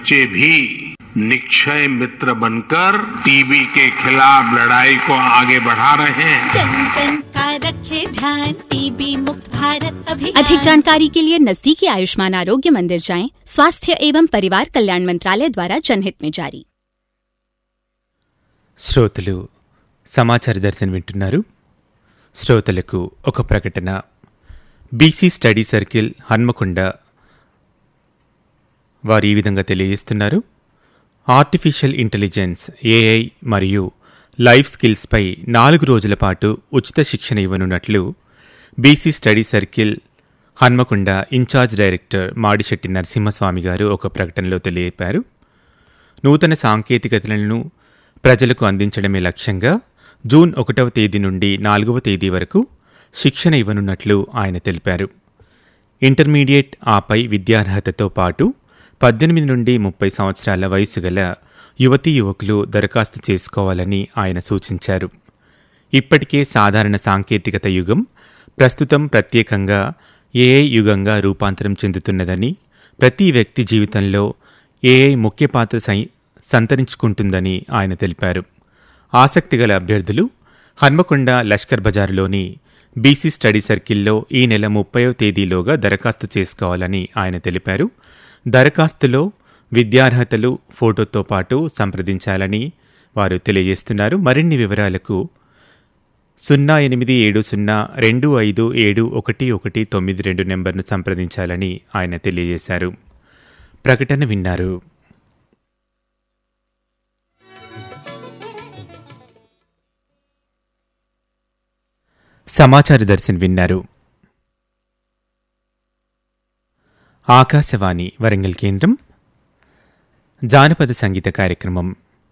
बच्चे भी निक्षय मित्र बनकर टीबी के खिलाफ लड़ाई को आगे बढ़ा रहे हैं जन जन का रखे ध्यान टीबी मुक्त भारत अभियान अधिक जानकारी के लिए नजदीकी आयुष्मान आरोग्य मंदिर जाएं स्वास्थ्य एवं परिवार कल्याण मंत्रालय द्वारा जनहित में जारी శ్రోతలు సమాచార దర్శనం వింటున్నారు శ్రోతలకు ఒక ప్రకటన బీసీ స్టడీ సర్కిల్ హన్మకొండ వారు ఈ విధంగా తెలియజేస్తున్నారు ఆర్టిఫిషియల్ ఇంటెలిజెన్స్ ఏఐ మరియు లైఫ్ స్కిల్స్పై నాలుగు రోజుల పాటు ఉచిత శిక్షణ ఇవ్వనున్నట్లు B C study circle Hanamkonda incharge director Madishetti Narasimhaswamy గారు ఒక ప్రకటనలో తెలియపారు నూతన సాంకేతికతలను ప్రజలకు అందించడమే లక్ష్యంగా జూన్ ఒకటవ తేదీ నుండి నాలుగవ తేదీ వరకు శిక్షణ ఇవ్వనున్నట్లు ఆయన తెలిపారు ఇంటర్మీడియట్ ఆపై విద్యార్హతతో పాటు పద్దెనిమిది నుండి ముప్పై సంవత్సరాల వయసు గల యువతీ యువకులు దరఖాస్తు చేసుకోవాలని ఆయన సూచించారు ఇప్పటికే సాధారణ సాంకేతికత యుగం ప్రస్తుతం ప్రత్యేకంగా ఏఐ యుగంగా రూపాంతరం చెందుతున్నదని ప్రతి వ్యక్తి జీవితంలో ఏఐ ముఖ్య పాత్ర సై- సంతరించుకుంటుందని ఆయన తెలిపారు ఆసక్తిగల అభ్యర్థులు హన్మకొండ లష్కర్ బజారులోని బీసీ స్టడీ సర్కిల్లో ఈ నెల ముప్పైవ తేదీలోగా దరఖాస్తు చేసుకోవాలని ఆయన తెలిపారు దరఖాస్తులో విద్యార్హతలు ఫోటోతో పాటు సంప్రదించాలని వారు తెలియజేస్తున్నారు మరిన్ని వివరాలకు సున్నా ఎనిమిది ఏడు సున్నా రెండు ఐదు ఏడు ఒకటి ఒకటి తొమ్మిది రెండు నెంబర్ను సంప్రదించాలని ఆయన తెలియజేశారు ప్రకటన విన్నారు సమాచార దర్శన్ విన్నారు ఆకాశవాణి వరంగల్ కేంద్రం జానపద సంగీత కార్యక్రమం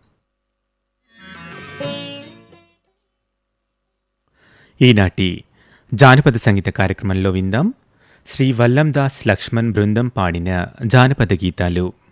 ఈనాటి జానపద సంగీత కార్యక్రమంలో విందాం శ్రీ వల్లందాస్ లక్ష్మణ్ బృందం పాడిన జానపద గీతాలు